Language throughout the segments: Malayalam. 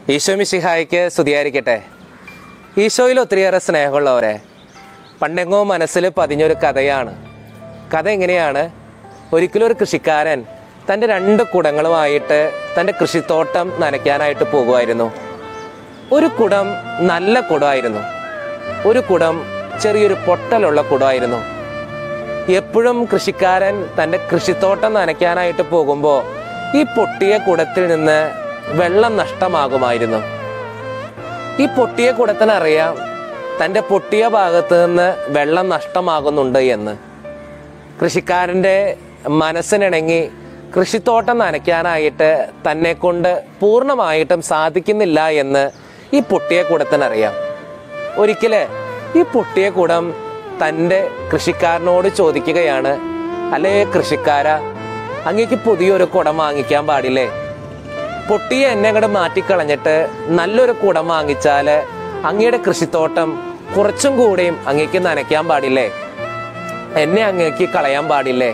ഈശോ മിശിഹായ്ക്ക് സ്തുതിയായിരിക്കട്ടെ ഈശോയിൽ ഒത്തിരിയേറെ സ്നേഹമുള്ളവരെ പണ്ടെങ്ങോ മനസ്സിൽ പതിഞ്ഞൊരു കഥയാണ് കഥ എങ്ങനെയാണ് ഒരിക്കലും ഒരു കൃഷിക്കാരൻ തൻ്റെ രണ്ട് കുടങ്ങളുമായിട്ട് തൻ്റെ കൃഷിത്തോട്ടം നനയ്ക്കാനായിട്ട് പോകുമായിരുന്നു ഒരു കുടം നല്ല കുടമായിരുന്നു ഒരു കുടം ചെറിയൊരു പൊട്ടലുള്ള കുടമായിരുന്നു എപ്പോഴും കൃഷിക്കാരൻ തൻ്റെ കൃഷിത്തോട്ടം നനയ്ക്കാനായിട്ട് പോകുമ്പോൾ ഈ പൊട്ടിയ കുടത്തിൽ നിന്ന് വെള്ളം നഷ്ടമാകുമായിരുന്നു ഈ പൊട്ടിയ കുടത്തിനറിയാം തൻ്റെ പൊട്ടിയ ഭാഗത്ത് നിന്ന് വെള്ളം നഷ്ടമാകുന്നുണ്ട് എന്ന് കൃഷിക്കാരൻ്റെ മനസ്സിനിണങ്ങി കൃഷിത്തോട്ടം നനയ്ക്കാനായിട്ട് തന്നെ കൊണ്ട് പൂർണ്ണമായിട്ടും സാധിക്കുന്നില്ല എന്ന് ഈ പൊട്ടിയ കുടത്തിനറിയാം ഒരിക്കല് ഈ പൊട്ടിയ കുടം തൻ്റെ കൃഷിക്കാരനോട് ചോദിക്കുകയാണ് അല്ലേ കൃഷിക്കാര അങ്ങേക്ക് പുതിയൊരു കുടം വാങ്ങിക്കാൻ പാടില്ലേ പൊട്ടിയ എന്നെ അങ്ങോട്ട് മാറ്റിക്കളഞ്ഞിട്ട് നല്ലൊരു കുടം വാങ്ങിച്ചാല് അങ്ങയുടെ കൃഷിത്തോട്ടം കുറച്ചും കൂടെയും അങ്ങേക്ക് നനയ്ക്കാൻ പാടില്ലേ എന്നെ അങ്ങേക്ക് കളയാൻ പാടില്ലേ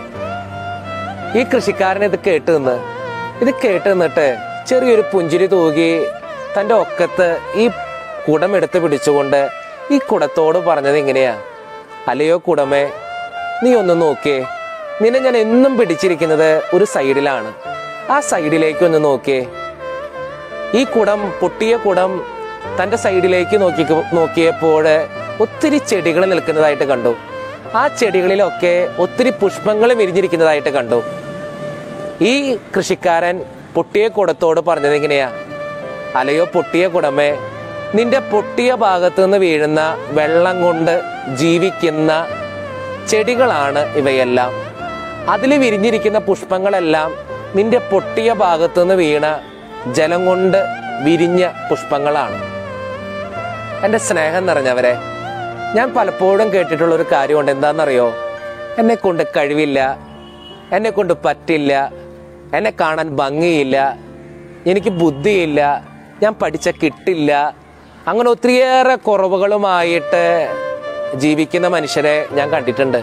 ഈ കൃഷിക്കാരൻ ഇത് കേട്ട് നിന്ന് ഇത് കേട്ട് നിന്നിട്ട് ചെറിയൊരു പുഞ്ചിരി തൂകി തൻ്റെ ഒക്കത്ത് ഈ കുടം എടുത്ത് പിടിച്ചുകൊണ്ട് ഈ കുടത്തോട് പറഞ്ഞത് ഇങ്ങനെയാ അല്ലയോ കുടമേ നീ ഒന്ന് നോക്കിയേ നിന്നെ ഞാൻ എന്നും പിടിച്ചിരിക്കുന്നത് ഒരു സൈഡിലാണ് ആ സൈഡിലേക്ക് ഒന്ന് നോക്കിയേ ഈ കുടം പൊട്ടിയ കുടം തന്റെ സൈഡിലേക്ക് നോക്കി നോക്കിയപ്പോൾ ഒത്തിരി ചെടികൾ നിൽക്കുന്നതായിട്ട് കണ്ടു ആ ചെടികളിലൊക്കെ ഒത്തിരി പുഷ്പങ്ങൾ വിരിഞ്ഞിരിക്കുന്നതായിട്ട് കണ്ടു ഈ കൃഷിക്കാരൻ പൊട്ടിയ കുടത്തോട് പറഞ്ഞത് എങ്ങനെയാ അലയോ പൊട്ടിയ കുടമേ നിന്റെ പൊട്ടിയ ഭാഗത്തു നിന്ന് വീഴുന്ന വെള്ളം കൊണ്ട് ജീവിക്കുന്ന ചെടികളാണ് ഇവയെല്ലാം അതിൽ വിരിഞ്ഞിരിക്കുന്ന പുഷ്പങ്ങളെല്ലാം നിന്റെ പൊട്ടിയ ഭാഗത്തു നിന്ന് വീണ ജലം കൊണ്ട് വിരിഞ്ഞ പുഷ്പങ്ങളാണ് എൻ്റെ സ്നേഹം നിറഞ്ഞവരെ ഞാൻ പലപ്പോഴും കേട്ടിട്ടുള്ള ഒരു കാര്യമുണ്ട് എന്താണെന്നറിയോ എന്നെ കൊണ്ട് കഴിവില്ല എന്നെ കൊണ്ട് പറ്റില്ല എന്നെ കാണാൻ ഭംഗിയില്ല എനിക്ക് ബുദ്ധിയില്ല ഞാൻ പഠിച്ച കിട്ടില്ല അങ്ങനെ ഒത്തിരിയേറെ കുറവുകളുമായിട്ട് ജീവിക്കുന്ന മനുഷ്യരെ ഞാൻ കണ്ടിട്ടുണ്ട്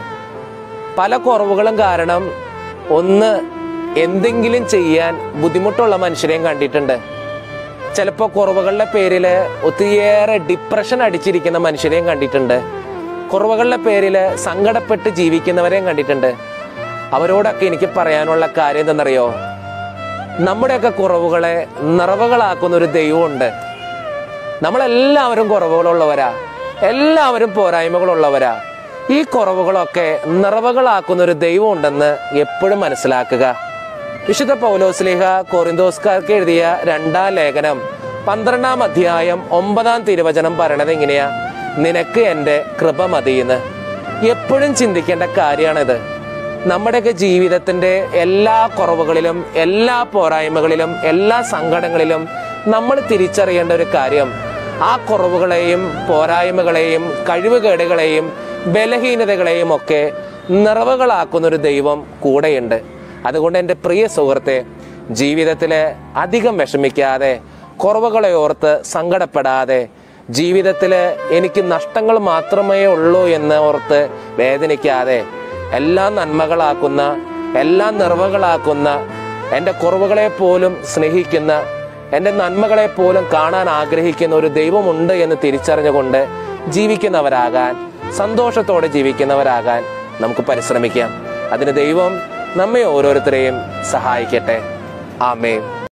പല കുറവുകളും കാരണം ഒന്ന് എന്തെങ്കിലും ചെയ്യാൻ ബുദ്ധിമുട്ടുള്ള മനുഷ്യരെയും കണ്ടിട്ടുണ്ട് ചിലപ്പോൾ കുറവുകളുടെ പേരിൽ ഒത്തിരിയേറെ ഡിപ്രഷൻ അടിച്ചിരിക്കുന്ന മനുഷ്യരെയും കണ്ടിട്ടുണ്ട് കുറവുകളുടെ പേരിൽ സങ്കടപ്പെട്ട് ജീവിക്കുന്നവരെയും കണ്ടിട്ടുണ്ട് അവരോടൊക്കെ എനിക്ക് പറയാനുള്ള കാര്യം എന്തെന്നറിയോ നമ്മുടെയൊക്കെ കുറവുകളെ നിറവുകളാക്കുന്ന ഒരു ദൈവമുണ്ട് നമ്മളെല്ലാവരും കുറവുകളുള്ളവരാ എല്ലാവരും പോരായ്മകളുള്ളവരാ ഈ കുറവുകളൊക്കെ നിറവുകളാക്കുന്ന ഒരു ദൈവം ഉണ്ടെന്ന് എപ്പോഴും മനസ്സിലാക്കുക വിശുദ്ധ പൗലോസ്ലിഹ കോറിന്തോസ്കാർക്ക് എഴുതിയ രണ്ടാം ലേഖനം പന്ത്രണ്ടാം അധ്യായം ഒമ്പതാം തിരുവചനം പറയണത് ഇങ്ങനെയാ നിനക്ക് എൻ്റെ കൃപ മതിയെന്ന് എപ്പോഴും ചിന്തിക്കേണ്ട കാര്യമാണിത് നമ്മുടെയൊക്കെ ജീവിതത്തിന്റെ എല്ലാ കുറവുകളിലും എല്ലാ പോരായ്മകളിലും എല്ലാ സങ്കടങ്ങളിലും നമ്മൾ തിരിച്ചറിയേണ്ട ഒരു കാര്യം ആ കുറവുകളെയും പോരായ്മകളെയും കഴിവുകേടുകളെയും ബലഹീനതകളെയും ഒക്കെ നിറവുകളാക്കുന്ന ഒരു ദൈവം കൂടെയുണ്ട് അതുകൊണ്ട് എൻ്റെ പ്രിയ സുഹൃത്തെ ജീവിതത്തിൽ അധികം വിഷമിക്കാതെ കുറവുകളെ ഓർത്ത് സങ്കടപ്പെടാതെ ജീവിതത്തിൽ എനിക്ക് നഷ്ടങ്ങൾ മാത്രമേ ഉള്ളൂ എന്ന് ഓർത്ത് വേദനിക്കാതെ എല്ലാ നന്മകളാക്കുന്ന എല്ലാ നിറവുകളാക്കുന്ന എൻ്റെ കുറവുകളെ പോലും സ്നേഹിക്കുന്ന എൻ്റെ നന്മകളെ പോലും കാണാൻ ആഗ്രഹിക്കുന്ന ഒരു ദൈവമുണ്ട് എന്ന് തിരിച്ചറിഞ്ഞുകൊണ്ട് ജീവിക്കുന്നവരാകാൻ സന്തോഷത്തോടെ ജീവിക്കുന്നവരാകാൻ നമുക്ക് പരിശ്രമിക്കാം അതിന് ദൈവം നമ്മെ ഓരോരുത്തരെയും സഹായിക്കട്ടെ ആമേൻ